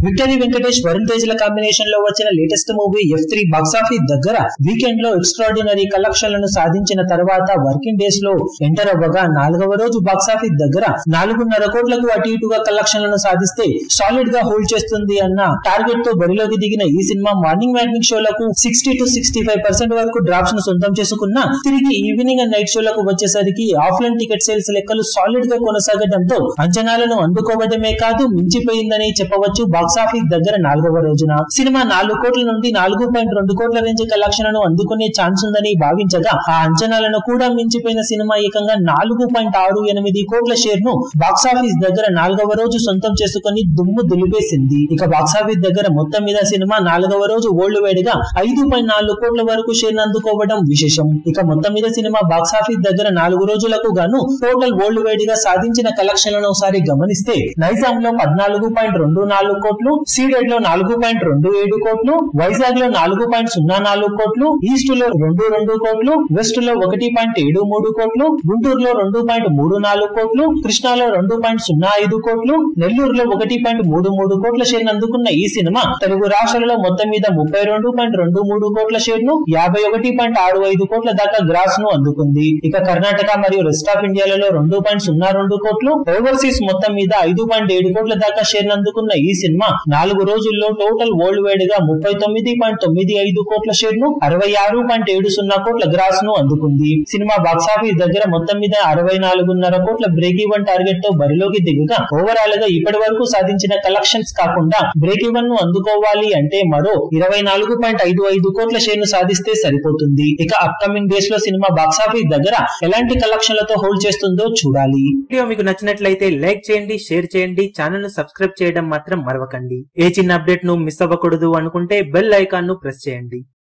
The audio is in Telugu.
విక్టరీ వెంకటేష్ వరుణ్ తేజ్ ల కాంబినేషన్ లో వచ్చిన latest movie F three box office దగ్గర వీకెండ్ లో ఎక్స్ట్రాడినరీ కలెక్షన్లను సాధించిన తర్వాత వర్కింగ్ డేస్ లో ఎంటర్ అవ్వగా నాలుగవ రోజు బాక్సాఫీస్ దగ్గర నాలుగున్నర కోట్లకు అటు ఇటుగా కలెక్షన్లను సాధిస్తే సాలిడ్ గా హోల్డ్ చేస్తుంది అన్న టార్గెట్ తో బరిలోకి దిగిన ఈ సినిమా మార్నింగ్ మ్యాట్నింగ్ షోలకు sixty to sixty five percent వరకు డ్రాప్స్ ను సొంతం చేసుకున్న తిరిగి ఈవినింగ్ అండ్ నైట్ షోలకు వచ్చేసరికి ఆఫ్లైన్ టికెట్ సేల్స్ లెక్కలు సాలిడ్ గా కొనసాగడంతో అంచనాలను అందుకోవడమే కాదు మించిపోయిందని చెప్పవచ్చు బాక్సాఫీస్ దగ్గర నాలుగవ రోజున సినిమా నాలుగు కోట్ల నుండి నాలుగు పాయింట్ రెండు కోట్ల రేంజ్ కలెక్షన్లను అందుకునే ఛాన్స్ ఉందని భావించగా ఆ అంచనాలను కూడా మించిపోయిన సినిమా ఏకంగా నాలుగు పాయింట్ ఆరు ఎనిమిది కోట్ల షేర్ ను బాక్సాఫీస్ దగ్గర నాలుగవ రోజు సొంతం చేసుకుని దుమ్ము దులిపేసింది ఇక బాక్సాఫీస్ దగ్గర మొత్తం మీద సినిమా నాలుగవ రోజు ఓల్డ్ వేడిగా ఐదు పాయింట్ నాలుగు కోట్ల వరకు షేర్ అందుకోవడం విశేషం ఇక మొత్తం మీద సినిమా బాక్సాఫీస్ దగ్గర నాలుగు రోజులకు గాను టోటల్ వరల్డ్ వైడ్ గా సాధించిన కలెక్షన్లను ఒకసారి గమనిస్తే నైజాం లో పద్నాలుగు పాయింట్ రెండు నాలుగు కోట్లు సీడెడ్ లో నాలుగు పాయింట్ రెండు ఏడు కోట్లు వైజాగ్ లో నాలుగు పాయింట్ సున్నా నాలుగు కోట్లు ఈస్ట్ లో రెండు రెండు కోట్లు వెస్ట్ లో ఒకటి పాయింట్ ఏడు మూడు కోట్లు గుంటూరులో రెండు పాయింట్ మూడు నాలుగు కోట్లు కృష్ణాలో రెండు పాయింట్ సున్నా ఐదు కోట్లు నెల్లూరులో ఒకటి పాయింట్ మూడు మూడు కోట్ల షేర్ అందుకున్న ఈ సినిమా తెలుగు రాష్ట్రాలలో మొత్తం మీద ముప్పై రెండు పాయింట్ రెండు మూడు కోట్ల షేర్ ను యాభై ఒకటి పాయింట్ ఆరు ఐదు కోట్ల దాకా గ్రాస్ ను అందుకుంది ఇక కర్ణాటక మరియు రెస్ట్ ఆఫ్ ఇండియాలలో రెండు పాయింట్ సున్నా రెండు కోట్లు ఓవర్సీస్ మొత్తం మీద ఐదు పాయింట్ ఏడు కోట్ల దాకా షేర్ అందుకున్న ఈ సినిమా నాలుగు రోజుల్లో టోటల్ వరల్డ్ వైడ్ గా ముప్పై తొమ్మిది పాయింట్ తొమ్మిది ఐదు కోట్ల షేర్ ను అరవై ఆరు పాయింట్ ఏడు సున్నా కోట్ల గ్రాస్ ను అందుకుంది సినిమా బాక్సాఫీస్ దగ్గర మొత్తం మీద అరవై నాలుగున్నర కోట్ల బ్రేక్ ఈవెన్ టార్గెట్ తో బరిలోకి దిగగా ఓవరాల్ గా ఇప్పటి వరకు సాధించిన కలెక్షన్స్ కాకుండా బ్రేక్ ఈవెన్ ను అందుకోవాలి అంటే మరో ఇరవై నాలుగు పాయింట్ ఐదు ఐదు కోట్ల షేర్ ను సాధిస్తే సరిపోతుంది ఇక అప్కమింగ్ డేస్ లో సినిమా బాక్సాఫీస్ దగ్గర ఎలాంటి కలెక్షన్లతో హోల్డ్ చేస్తుందో చూడాలి వీడియో మీకు నచ్చినట్లయితే లైక్ చేయండి షేర్ చేయండి ఛానల్ ను సబ్స్క్రైబ్ చేయడం మాత్రం మరవకండి ఏ చిన్న అప్డేట్ ను మిస్ అవ్వకూడదు అనుకుంటే బెల్ ఐకాన్ ను ప్రెస్ చేయండి